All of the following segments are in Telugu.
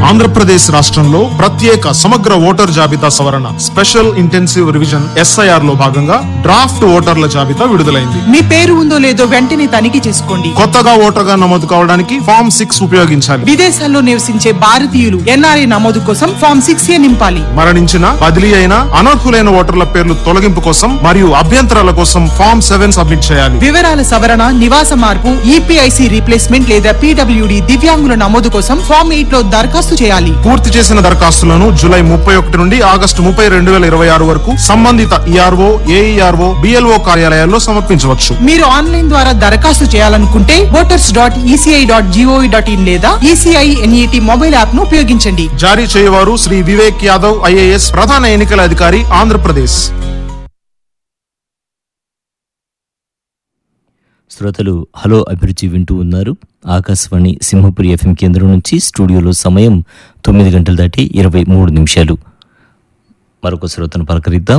ఆంధ్రప్రదేశ్ రాష్ట్రంలో ప్రత్యేక సమగ్ర ఓటర్ జాబితా సవరణ స్పెషల్ ఇంటెన్సివ్ రివిజన్ ఎస్ఐఆర్ లో భాగంగా డ్రాఫ్ట్ ఓటర్ల జాబితా విడుదలైంది మీ పేరు ఉందో లేదో వెంటనే తనిఖీ చేసుకోండి కొత్తగా ఓటర్గా నమోదు కావడానికి ఫామ్ సిక్స్ ఉపయోగించాలి విదేశాల్లో నివసించే భారతీయులు ఎన్ఆర్ఐ నమోదు కోసం ఫామ్ సిక్స్ ఏ నింపాలి మరణించిన బదిలీ అయిన అనర్హులైన ఓటర్ల పేర్లు తొలగింపు కోసం మరియు అభ్యంతరాల కోసం ఫామ్ సెవెన్ సబ్మిట్ చేయాలి వివరాల సవరణ నివాస మార్పు ఈపీఐసి రీప్లేస్మెంట్ లేదా పీడబ్ల్యూడి దివ్యాంగుల నమోదు కోసం ఫామ్ ఎయిట్ లో దరఖాస్తు చేయాలి పూర్తి చేసిన దరఖాస్తులను జూలై ముప్పై ఒకటి నుండి ఆగస్టు ముప్పై రెండు వేల ఇరవై ఆరు వరకు సంబంధిత ఈఆర్ఓ ఏఈఆర్ఓ బిఎల్ఓ కార్యాలయాల్లో సమర్పించవచ్చు మీరు ఆన్లైన్ ద్వారా దరఖాస్తు చేయాలనుకుంటే voters dot ECI dot GOV dot in లేదా ఈసీఐ ఎన్ఈటి మొబైల్ యాప్ ను ఉపయోగించండి జారీ చేయవారు శ్రీ వివేక్ యాదవ్ ఐఏఎస్ ప్రధాన ఎన్నికల అధికారి ఆంధ్రప్రదేశ్ శ్రోతలు హలో అభిరుచి వింటూ ఉన్నారు ఆకాశవాణి సింహపురి ఎఫ్ఎం కేంద్రం నుంచి స్టూడియోలో సమయం తొమ్మిది గంటలు దాటి ఇరవై మూడు నిమిషాలు మరొక శ్రోతను పలకరిద్దాం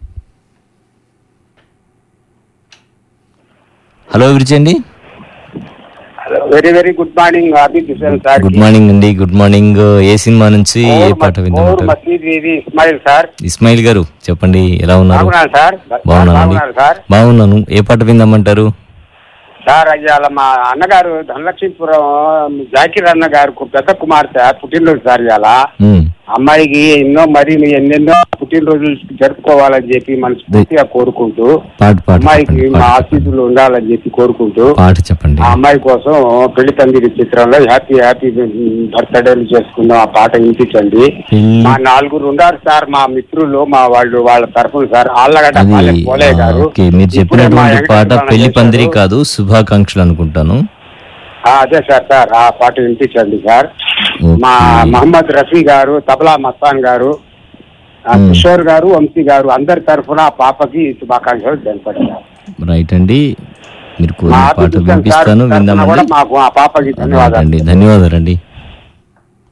హలో అభిరుచి అండి very very good morning Hardik Kishan sir good morning అండి గుడ్ మార్నింగ్ ఏ సినిమా నుంచి ఏ పాట విందామంటారు మసీద్ ఇది ఇస్మాయిల్ సార్ ఇస్మాయిల్ గారు చెప్పండి ఎలా ఉన్నారు బాగున్నాను సార్ బాగున్నానండి బాగున్నారు సార్ బాగున్నాను ఏ పాట విందామంటారు సార్ అయ్యాల మా అన్నగారు ధనలక్ష్మీపురం జాకిర్ అన్న గారు పెద్ద కుమార్తె పుట్టినరోజు సార్ ఇవాళ ఉమ్, అమ్మాయికి ఎన్నో మరి ఎన్నెన్నో పుట్టినరోజులు జరుపుకోవాలని చెప్పి మనస్ఫూర్తిగా కోరుకుంటూ పాట పాట అమ్మాయికి చెప్పండి, మా పాట చెప్పండి. ఆశీస్సులు ఉండాలని చెప్పి కోరుకుంటూ పాట చెప్పండి ఆ అమ్మాయి కోసం పెళ్లి పందిరి చిత్రంలో హ్యాపీ హ్యాపీ బర్త్డేలు చేసుకుందాం ఆ పాట వినిపించండి పెళ్లి- మా నలుగురు ఉన్నారు సార్ మా మిత్రులు మా వాళ్ళు వాళ్ళ తరఫున సార్ ఆళ్ళగడ్డ అది పాలెం పోలే ఆ, గారు ఓకే మీరు ఇప్పుడే మా చెప్పినటువంటి పాట వెంకటరమణ పెళ్లి చేశారు. పందిరి కాదు శుభాకాంక్షలు అనుకుంటాను ఆ, అదే సార్ సార్ ఆ పాట వినిపించండి సార్ ఓకే. మా మహమ్మద్ రఫీ గారు తబలా మస్తాన్ గారు ఆ, మ్. కిషోర్ గారు వంశీ గారు అందరి తరఫున ఆ పాపకి శుభాకాంక్షలు తెలిపడతారు రైట్ అండి మీరు మా కోరిన పాట ఆఫీసు సార్ వినిపిస్తాను తరఫున కూడా విందామండి మాకు ఆ పాపకి రైట్ ధన్యవాదాలు అండి ధన్యవాదాలండి